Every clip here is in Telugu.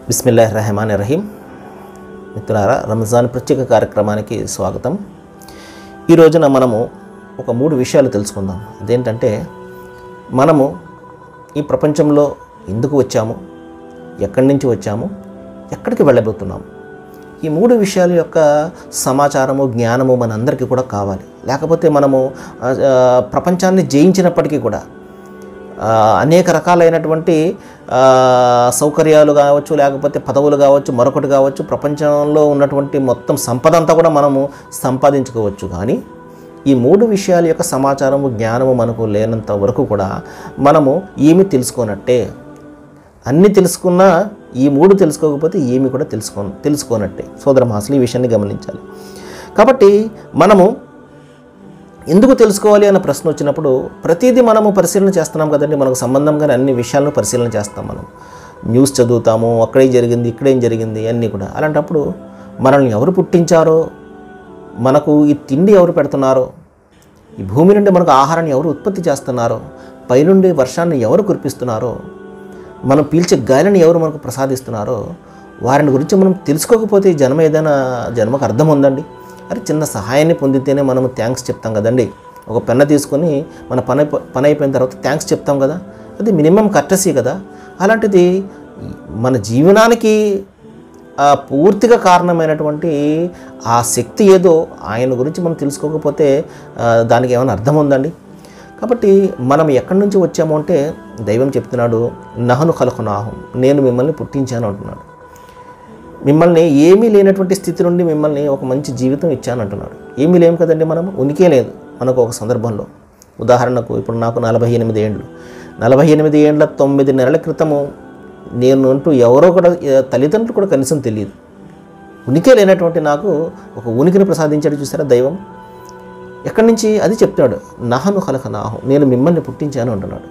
బిస్మిల్లాహ్ రహమాన్ రహీం మిత్రులారా రంజాన్ ప్రత్యేక కార్యక్రమానికి స్వాగతం ఈ రోజున మనము ఒక మూడు విషయాలు తెలుసుకుందాం అదేంటంటే మనము ఈ ప్రపంచంలో ఎందుకు వచ్చాము ఎక్కడి నుంచి వచ్చాము ఎక్కడికి వెళ్ళబోతున్నాము ఈ మూడు విషయాల యొక్క సమాచారము జ్ఞానము మనందరికీ కూడా కావాలి లేకపోతే మనము ఆ, ఆ, ప్రపంచాన్ని జయించినప్పటికీ కూడా ఆ, అనేక రకాలైనటువంటి ఆ, సౌకర్యాలు కావచ్చు లేకపోతే పదవులు కావచ్చు మరొకటి కావచ్చు ప్రపంచంలో ఉన్నటువంటి మొత్తం సంపద అంతా కూడా మనము సంపాదించుకోవచ్చు కానీ ఈ మూడు విషయాల యొక్క సమాచారము జ్ఞానము మనకు లేనంత వరకు కూడా మనము ఏమి తెలుసుకోనట్టే అన్నీ తెలుసుకున్నా ఈ మూడు తెలుసుకోకపోతే ఏమి కూడా తెలుసుకో తెలుసుకోనట్టే సోదర అసలు ఈ విషయాన్ని గమనించాలి కాబట్టి మనము ఎందుకు తెలుసుకోవాలి అన్న ప్రశ్న వచ్చినప్పుడు ప్రతిదీ మనము పరిశీలన చేస్తున్నాం కదండి మనకు సంబంధంగానే అన్ని విషయాలను పరిశీలన చేస్తాం మనం న్యూస్ చదువుతాము అక్కడే జరిగింది ఇక్కడేం జరిగింది అన్నీ కూడా అలాంటప్పుడు మనల్ని ఎవరు పుట్టించారో మనకు ఈ తిండి ఎవరు పెడుతున్నారో ఈ భూమి నుండి మనకు ఆహారాన్ని ఎవరు ఉత్పత్తి చేస్తున్నారో పైనుండి వర్షాన్ని ఎవరు కురిపిస్తున్నారో మనం పీల్చే గాలిని ఎవరు మనకు ప్రసాదిస్తున్నారో వారిని గురించి మనం తెలుసుకోకపోతే ఈ జన్మ ఏదైనా జన్మకు అర్థం ఉందండి అరే చిన్న సహాయాన్ని పొందితేనే మనం థ్యాంక్స్ చెప్తాం కదండి ఒక పెన్న తీసుకొని మన పని అయిపో- పని అయిపోయిన తర్వాత థ్యాంక్స్ చెప్తాం కదా అది మినిమం కట్టసీ కదా అలాంటిది మన జీవనానికి ఆ పూర్తిగా కారణమైనటువంటి ఆ శక్తి ఏదో ఆయన గురించి మనం తెలుసుకోకపోతే ఆ, దానికి ఏమైనా అర్థం ఉందండి కాబట్టి మనం ఎక్కడి నుంచి వచ్చాము అంటే దైవం చెప్తున్నాడు నహను కలకునాహం నేను మిమ్మల్ని పుట్టించాను అంటున్నాడు మిమ్మల్ని ఏమీ లేనటువంటి స్థితి నుండి మిమ్మల్ని ఒక మంచి జీవితం ఇచ్చాను అంటున్నాడు ఏమీ లేము కదండి మనం ఉనికే లేదు మనకు ఒక సందర్భంలో ఉదాహరణకు ఇప్పుడు నాకు నలభై ఎనిమిది ఏండ్లు నలభై ఎనిమిది ఏండ్ల తొమ్మిది నెలల క్రితము నేను అంటూ ఎవరో కూడా ఏ, తల్లిదండ్రులు కూడా కనీసం తెలియదు ఉనికే లేనటువంటి నాకు ఒక ఉనికిని ప్రసాదించాడు చూసారా దైవం ఎక్కడి నుంచి అది చెప్తాడు నహను కలక నాహం నేను మిమ్మల్ని పుట్టించాను అంటున్నాడు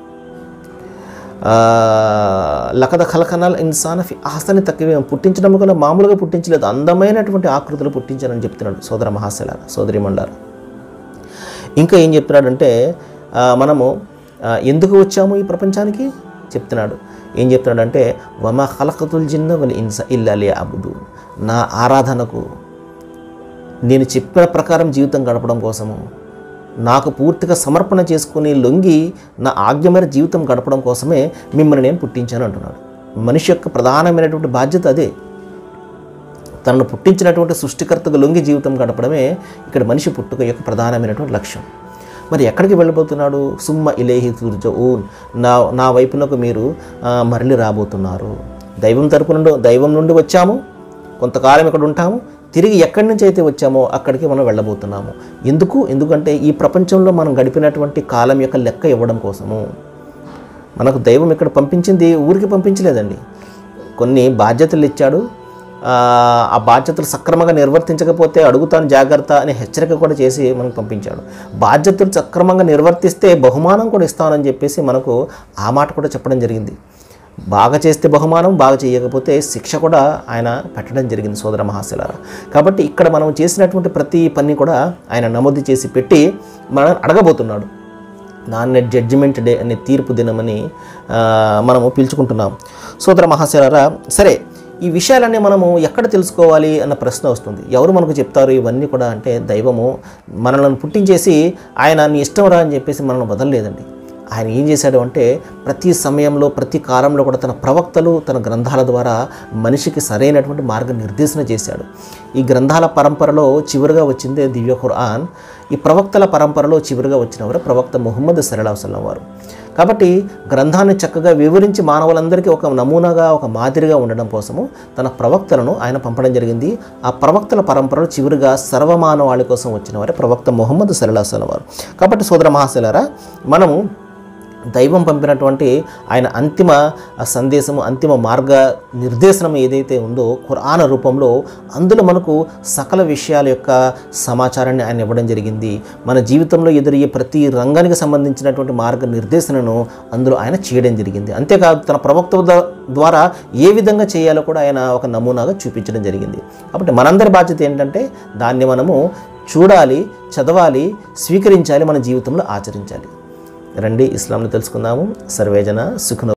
ఆ, లకద ఖలకనాల్ ఇన్సాన్ ఫి ఆస్తని తక్కువ పుట్టించడం కన్నా మామూలుగా పుట్టించలేదు అందమైనటువంటి ఆకృతులు పుట్టించానని చెప్తున్నాడు సోదర మహాశల సోదరి మండారు ఇంకా ఏం చెప్తున్నాడంటే ఆ, మనము ఆ, ఎందుకు వచ్చాము ఈ ప్రపంచానికి చెప్తున్నాడు ఏం చెప్తున్నాడంటే వమ ఖలకతుల్ జిన్న వల్ ఇన్స ఇల్లాలి అబుదు నా ఆరాధనకు నేను చెప్పిన ప్రకారం జీవితం గడపడం కోసము నాకు పూర్తిగా సమర్పణ చేసుకుని లొంగి నా ఆజ్ఞమైన జీవితం గడపడం కోసమే మిమ్మల్ని నేను పుట్టించాను అంటున్నాడు మనిషి యొక్క ప్రధానమైనటువంటి బాధ్యత అదే తనను పుట్టించినటువంటి సృష్టికర్తకు లొంగి జీవితం గడపడమే ఇక్కడ మనిషి పుట్టుక యొక్క ప్రధానమైనటువంటి లక్ష్యం మరి ఎక్కడికి వెళ్ళబోతున్నాడు సుమ్మ ఇలేహి తుర్జఊన్ నా నా వైపునకు మీరు ఆ, మరలి రాబోతున్నారు దైవం తరపు నుండి దైవం నుండి వచ్చాము కొంతకాలం ఇక్కడ ఉంటాము తిరిగి ఎక్కడి నుంచి అయితే వచ్చామో అక్కడికి మనం వెళ్ళబోతున్నాము ఎందుకు ఎందుకంటే ఈ ప్రపంచంలో మనం గడిపినటువంటి కాలం యొక్క లెక్క ఇవ్వడం కోసము మనకు దైవం ఇక్కడ పంపించింది ఊరికి పంపించలేదండి కొన్ని బాధ్యతలు ఇచ్చాడు ఆ, ఆ బాధ్యతలు సక్రమంగా నిర్వర్తించకపోతే అడుగుతాను జాగ్రత్త అనే హెచ్చరిక కూడా చేసి మనకు పంపించాడు బాధ్యతలు సక్రమంగా నిర్వర్తిస్తే బహుమానం కూడా ఇస్తానని చెప్పేసి మనకు ఆ మాట కూడా చెప్పడం జరిగింది బాగా చేస్తే బహుమానం బాగా చేయకపోతే శిక్ష కూడా ఆయన పెట్టడం జరిగింది సోదర మహాశిలారా కాబట్టి ఇక్కడ మనం చేసినటువంటి ప్రతి పని కూడా ఆయన నమోదు చేసి పెట్టి మనం అడగబోతున్నాడు దాన్ని జడ్జిమెంట్ డే అనే తీర్పు దినమని ఆ, మనము పిలుచుకుంటున్నాం సోదర మహాశరారా సరే ఈ విషయాలన్నీ మనము ఎక్కడ తెలుసుకోవాలి అన్న ప్రశ్న వస్తుంది ఎవరు మనకు చెప్తారు ఇవన్నీ కూడా అంటే దైవము మనల్ని పుట్టించేసి ఆయన నీ ఇష్టం రా అని చెప్పేసి మనల్ని వదలలేదండి ఆయన ఏం చేశాడు అంటే ప్రతి సమయంలో ప్రతి కాలంలో కూడా తన ప్రవక్తలు తన గ్రంథాల ద్వారా మనిషికి సరైనటువంటి మార్గనిర్దేశన చేశాడు ఈ గ్రంథాల పరంపరలో చివరిగా వచ్చిందే దివ్య ఖురాన్ ఈ ప్రవక్తల పరంపరలో చివరిగా వచ్చినవారు ప్రవక్త ముహమ్మద్ సరళాసల్లం వారు కాబట్టి గ్రంథాన్ని చక్కగా వివరించి మానవులందరికీ ఒక నమూనాగా ఒక మాదిరిగా ఉండడం కోసము తన ప్రవక్తలను ఆయన పంపడం జరిగింది ఆ ప్రవక్తల పరంపరలో చివరిగా సర్వమానవాళి కోసం వచ్చిన వారే ప్రవక్త ముహమ్మద్ సరళాసల్లం వారు కాబట్టి సోదర మహాశలారా మనము దైవం పంపినటువంటి ఆయన అంతిమ సందేశము అంతిమ మార్గ నిర్దేశనం ఏదైతే ఉందో ఖురాన రూపంలో అందులో మనకు సకల విషయాల యొక్క సమాచారాన్ని ఆయన ఇవ్వడం జరిగింది మన జీవితంలో ఎదురయ్యే ప్రతి రంగానికి సంబంధించినటువంటి మార్గ నిర్దేశనను అందులో ఆయన చేయడం జరిగింది అంతేకాదు తన ప్రవక్త ద- ద్వారా ఏ విధంగా చేయాలో కూడా ఆయన ఒక నమూనాగా చూపించడం జరిగింది కాబట్టి మనందరి బాధ్యత ఏంటంటే దాన్ని మనము చూడాలి చదవాలి స్వీకరించాలి మన జీవితంలో ఆచరించాలి రండి ఇస్లాంని తెలుసుకుందాము సర్వేజన సుఖన